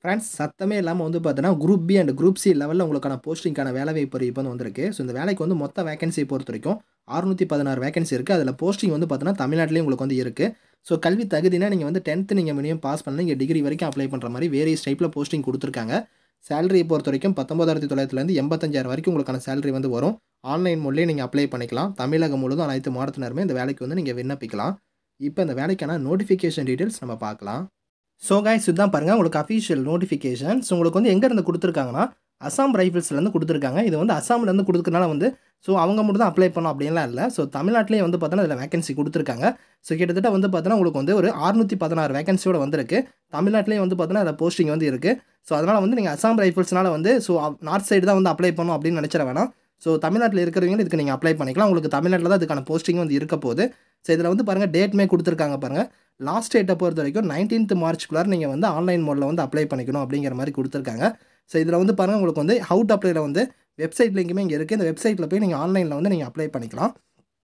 friends சத்தமே இல்லாமல் வந்து பார்த்தீங்கன்னா group B and group C லெவலில் உங்களுக்கான போஸ்டிங்கான வேலை வாய்ப்பு அறிவிப்பு வந்து வந்திருக்கு ஸோ இந்த வேலைக்கு வந்து மொத்த வேகன்சி பொறுத்த வரைக்கும் அறுநூற்றி பதினாறு வேகன்சி இருக்குது அதில் போஸ்டிங் வந்து பார்த்தீங்கன்னா தமிழ்நாட்டிலேயும் உங்களுக்கு வந்து இருக்குது ஸோ கல்வி தகுதினா நீங்கள் வந்து டென்த்து நீங்கள் மினிமம் பாஸ் பண்ணி நீங்கள் டிகிரி வரைக்கும் அப்ளை பண்ணுற மாதிரி வேரியஸ் டைப்பில் போஸ்டிங் கொடுத்துருக்காங்க சேலரி பொறுத்த வரைக்கும் பத்தொம்பதாயிரத்தி தொள்ளாயிரத்துலேருந்து எண்பத்தஞ்சாயிரம் வரைக்கும் உங்களுக்கான சேலரி வந்து வரும் ஆன்லைன் மூலியம் நீங்கள் அப்ளை பண்ணிக்கலாம் தமிழகம் முழுவதும் அனைத்து மாவட்டத்தினருமே இந்த வேலைக்கு வந்து நீங்கள் விண்ணப்பிக்கலாம் இப்போ இந்த வேலைக்கான நோட்டிஃபிகேஷன் டீட்டெயில்ஸ் நம்ம பார்க்கலாம் ஸோ கைஸ் இதுதான் பாருங்கள் உங்களுக்கு அஃபிஷியல் நோட்டிஃபிகேஷன்ஸ் உங்களுக்கு வந்து எங்கேருந்து கொடுத்துருக்காங்கன்னா அசாம் ரைஃபிள்ஸ்லேருந்து கொடுத்துருக்காங்க இது வந்து அசாம்லேருந்து கொடுத்துருக்கனால வந்து ஸோ அவங்க மட்டும் தான் அப்ளை பண்ணோம் அப்படின்லாம் இல்லை ஸோ தமிழ்நாட்டிலேயே வந்து பார்த்தோன்னா இதில் வேகன்சி கொடுத்துருக்காங்க ஸோ கிட்டத்தட்ட வந்து பார்த்தோன்னா உங்களுக்கு வந்து ஒரு அறுநூற்றி பதினாறு வேகன்சியோட வந்திருக்கு தமிழ்நாட்டிலேயே வந்து பார்த்தோன்னா அதில் போஸ்டிங் வந்து இருக்குது ஸோ அதனால் வந்து நீங்கள் அசாம் ரைஃபிள்ஸ்னால வந்து ஸோ நார்த் சைடு தான் வந்து அப்ளை பண்ணணும் அப்படின்னு நினச்சிட வேணாம் ஸோ தமிழ்நாட்டில் இருக்கிறவங்க இதுக்கு நீங்கள் அப்ளை பண்ணிக்கலாம் உங்களுக்கு தமிழ்நாட்டில் தான் இதுக்கான போஸ்டிங் வந்து இருக்க போகுது ஸோ இதில் வந்து பாருங்கள் டேட்மே கொடுத்துருக்காங்க பாருங்கள் லாஸ்ட் டேட்டை பொறுத்த வரைக்கும் நைன்டீன்த் மார்ச்க்குள்ளார நீங்கள் வந்து ஆன்லைன் மோடில் வந்து அப்ளை பண்ணிக்கணும் அப்படிங்கிற மாதிரி கொடுத்துருக்காங்க ஸோ இதில் வந்து பாருங்கள் உங்களுக்கு வந்து ஹவுட் அப்ளைல வந்து வெப்சைட் லிங்க்குமே இங்கே இருக்குது இந்த வெப்சைட்டில் போய் நீங்கள் ஆன்லைனில் வந்து நீங்கள் அப்ளை பண்ணிக்கலாம்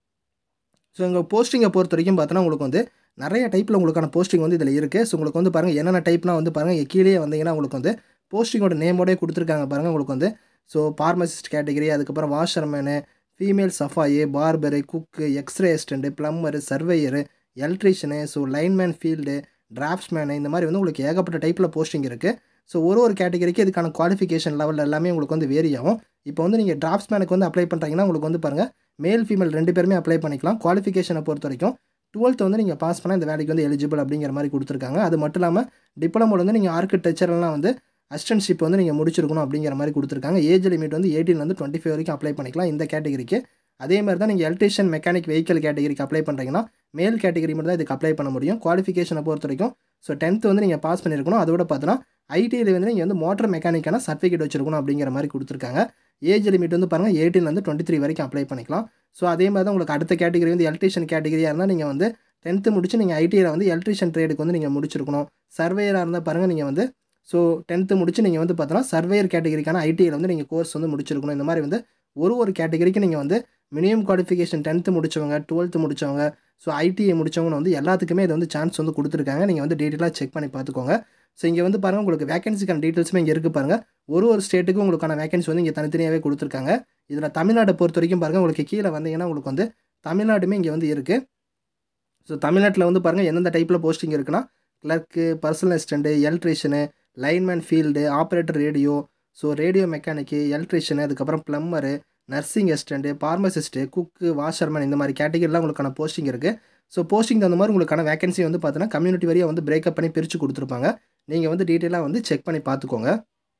ஸோ உங்கள் போஸ்டிங்கை பொறுத்த வரைக்கும் பார்த்தோன்னா உங்களுக்கு வந்து நிறைய டைப்பில் உங்களுக்கான போஸ்டிங் வந்து இதில் இருக்குது ஸோ உங்களுக்கு வந்து பாருங்கள் என்னென்ன டைப்லாம் வந்து பாருங்கள் கீழே வந்தீங்கன்னா உங்களுக்கு வந்து போஸ்டிங்கோட நேமோடே கொடுத்துருக்காங்க பாருங்கள் உங்களுக்கு வந்து ஸோ ஃபார்மசிஸ்ட் கேட்டகரி அதுக்கப்புறம் வாஷர்மேனு ஃபீமேல் சஃபாயு barber cook X-ray assistant plumber surveyor electrician so lineman field draftsman இந்த மாதிரி வந்து உங்களுக்கு ஏகப்பட்ட டைப்பில் போஸ்டிங் இருக்குது ஸோ ஒரு ஒரு கேட்டகரிக்கு இதுக்கான குவாலிஃபிகேஷன் லெவல் எல்லாமே உங்களுக்கு வந்து வேரி ஆகும் இப்போ வந்து நீங்கள் டிராஃப்ட்ஸ்மேனுக்கு வந்து அப்ளை பண்ணுறீங்கன்னா உங்களுக்கு வந்து பாருங்கள் மேல் ஃபீமேல் ரெண்டு பேருமே அப்ளை பண்ணிக்கலாம் குவாலிஃபிகேஷனை பொறுத்த வரைக்கும் டுவெல்த் வந்து நீங்கள் பாஸ் பண்ணால் இந்த வேலைக்கு வந்து எலிஜிபிள் அப்படிங்கிற மாதிரி கொடுத்துருக்காங்க அது மட்டும் இல்லாமல் டிப்ளமோவில் வந்து நீங்கள் ஆர்கிடெக்சர்லாம் வந்து அசிஸ்டன்ஷிப் வந்து நீங்கள் முடிச்சிருக்கணும் அப்படிங்கிற மாதிரி கொடுத்துருக்காங்க ஏஜ் லிமிட் வந்து எயிட்டீன்லேருந்து டுவெண்ட்டி ஃபைவ் வரைக்கும் அப்ளை பண்ணிக்கலாம் இந்த கேட்டகரிக்கு அதே மாதிரி தான் நீங்கள் எலக்ட்ரிஷியன் மெக்கானிக் வெஹிக்கல் கேட்டகரிக்கு அப்ளை பண்ணுறீங்கன்னா மேல் கேட்டகரி மட்டும் தான் இதுக்கு அப்ளை பண்ண முடியும் குவாலிஃபிகேஷனை பொறுத்த வரைக்கும் ஸோ டென்த்து வந்து நீங்கள் பாஸ் பண்ணியிருக்கணும் அதோட பார்த்தோன்னா ஐடியில் வந்து நீங்கள் வந்து மோட்டர் மெக்கானிக்கான சர்டிஃபிகேட் வச்சிருக்கணும் அப்படிங்கிற மாதிரி கொடுத்துருக்காங்க ஏஜ் லிமிட் வந்து பாருங்கள் எயிட்டீன்லேருந்து டுவெண்ட்டி த்ரீ வரைக்கும் அப்ளை பண்ணிக்கலாம் ஸோ அதே மாதிரி தான் உங்களுக்கு அடுத்த கேட்டகரி வந்து எலக்ட்ரிஷியன் கேட்டகரியாக இருந்தால் நீங்கள் வந்து டென்த்து முடிச்சு நீங்கள் ஐடியில் வந்து எலக்ட்ரிஷியன் ட்ரேடுக்கு வந்து நீங்கள் முடிச்சிருக்கணும் சர்வேயராக இருந்தால் பாருங்கள் நீங்கள் வந்து ஸோ டென்த்து முடிச்சு நீங்கள் வந்து பார்த்தோன்னா சர்வேயர் கேட்டகரிக்கான ஐடியில் வந்து நீங்கள் கோர்ஸ் வந்து முடிச்சிருக்கணும் இந்த மாதிரி வந்து ஒரு ஒரு கேட்டகரிக்கு நீங்கள் வந்து மினிமம் குவாலிஃபிகேஷன் டென்த்து முடிச்சவங்க டுவெல்த்து முடித்தவங்க ஸோ ஐடிஐ முடித்தவங்க வந்து எல்லாத்துக்குமே இது வந்து சான்ஸ் வந்து கொடுத்துருக்காங்க நீங்கள் வந்து டீட்டெயிலாக செக் பண்ணி பார்த்துக்கோங்க ஸோ இங்கே வந்து பாருங்கள் உங்களுக்கு வேகன்சிக்கான டீட்டெயில்ஸுமே இங்கே இருக்குது பாருங்கள் ஒரு ஒரு ஸ்டேட்டுக்கும் உங்களுக்கான வேகன்சி வந்து இங்கே தனித்தனியாகவே கொடுத்துருக்காங்க இதில் தமிழ்நாட்டை பொறுத்த வரைக்கும் பாருங்கள் உங்களுக்கு கீழே வந்தீங்கன்னா உங்களுக்கு வந்து தமிழ்நாடுமே இங்கே வந்து இருக்குது ஸோ தமிழ்நாட்டில் வந்து பாருங்கள் எந்தெந்த டைப்பில் போஸ்டிங் இருக்குன்னா clerk personal assistant electrician lineman field operator radio so radio mechanic electrician அதுக்கப்புறம் plumber nursing assistant pharmacist cook washerman இந்த மாதிரி கேட்டகரிலாம் உங்களுக்கான போஸ்டிங் இருக்குது ஸோ போஸ்டிங் தகுந்த மாதிரி உங்களுக்கான வேகன்சி வந்து பார்த்தீங்கன்னா கம்யூனிட்டி வரியாக வந்து பிரேக்கப் பண்ணி பிரித்து கொடுத்துருப்பாங்க நீங்கள் வந்து டீட்டெயிலாக வந்து செக் பண்ணி பார்த்துக்கோங்க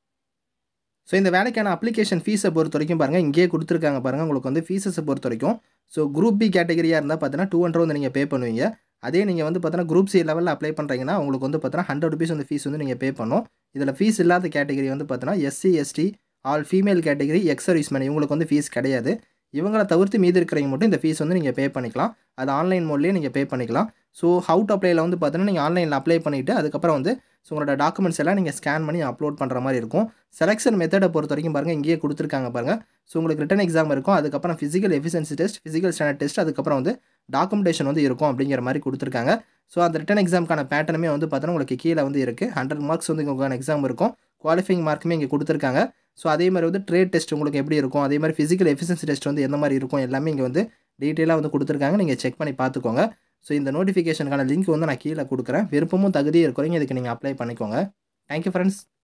ஸோ இந்த வேலைக்கான அப்ளிகேஷன் ஃபீஸை பொறுத்த வரைக்கும் பாருங்கள் இங்கேயே கொடுத்துருக்காங்க பாருங்கள் உங்களுக்கு வந்து ஃபீஸஸை பொறுத்த வரைக்கும் ஸோ குரூப் பி கேட்டகரியாக இருந்தால் பார்த்தீங்கன்னா டூ ஹண்ட்ரட் வந்து நீங்கள் பே பண்ணுவீங்க அதே நீங்கள் வந்து பார்த்தீங்கன்னா குரூப் சி லெவலில் அப்ளை பண்ணுறீங்கன்னா உங்களுக்கு வந்து பார்த்தீங்கன்னா ஹண்ட்ரட் ருபீஸ் வந்து ஃபீஸ் வந்து நீங்கள் பே பண்ணணும் இதில் ஃபீஸ் இல்லாத கேட்டகரி வந்து பார்த்தீங்கன்னா SC ST all female category ex service man இவங்களுக்கு வந்து ஃபீஸ் கிடையாது இவங்களை தவிர்த்து மீதி இருக்கிறவங்க மட்டும் இந்த ஃபீஸ் வந்து நீங்கள் பே பண்ணிக்கலாம் அது ஆன்லைன் மோட்லேயே நீங்கள் பே பண்ணிக்கலாம் ஸோ ஹவுட் அப்ளைல வந்து பார்த்தீங்கன்னா நீங்கள் ஆன்லைனில் அப்ளை பண்ணிவிட்டு அதுக்கப்புறம் வந்து ஸோ உங்களோட டாக்குமெண்ட்ஸ் எல்லாம் நீங்கள் ஸ்கேன் பண்ணி அப்லோட் பண்ணுற மாதிரி இருக்கும் செலெக்ஷன் மெத்தடை பொறுத்த வரைக்கும் பாருங்கள் இங்கேயே கொடுத்துருக்காங்க பாருங்கள் ஸோ உங்களுக்கு ரிட்டன் எக்ஸாம் இருக்கும் அதுக்கப்புறம் physical efficiency test physical standard test அதுக்கப்புறம் வந்து டாக்குமெண்டேஷன் வந்து இருக்கும் அப்படிங்கிற மாதிரி கொடுத்துருக்காங்க ஸோ அந்த ரிட்டன் எக்ஸாமுக்கான பேட்டர்னுமே வந்து பார்த்தோன்னா உங்களுக்கு கீழே வந்து இருக்குது ஹண்ட்ரட் மார்க்ஸ் வந்து உங்களுக்கான எக்ஸாம் இருக்கும் குவாலிஃபைங் மார்க்குமே இங்கே கொடுத்துருக்காங்க ஸோ அதே மாதிரி வந்து ட்ரேட் டெஸ்ட் உங்களுக்கு எப்படி இருக்கும் அதே மாதிரி ஃபிசிக்கல் எஃபிஷியன்சி டெஸ்ட் வந்து எந்த மாதிரி இருக்கும் எல்லாமே இங்கே வந்து டீட்டெயிலாக வந்து கொடுத்துருக்காங்க நீங்கள் செக் பண்ணி பார்த்துக்கோங்க ஸோ இந்த நோட்டிஃபிகேஷனுக்கான லிங்க் வந்து நான் கீழே கொடுக்குறேன் விருப்பமும் தகுதியும் இருக்கிறவங்க இதுக்கு நீங்கள் அப்ளை பண்ணிக்கோங்க தேங்க்யூ ஃப்ரெண்ட்ஸ்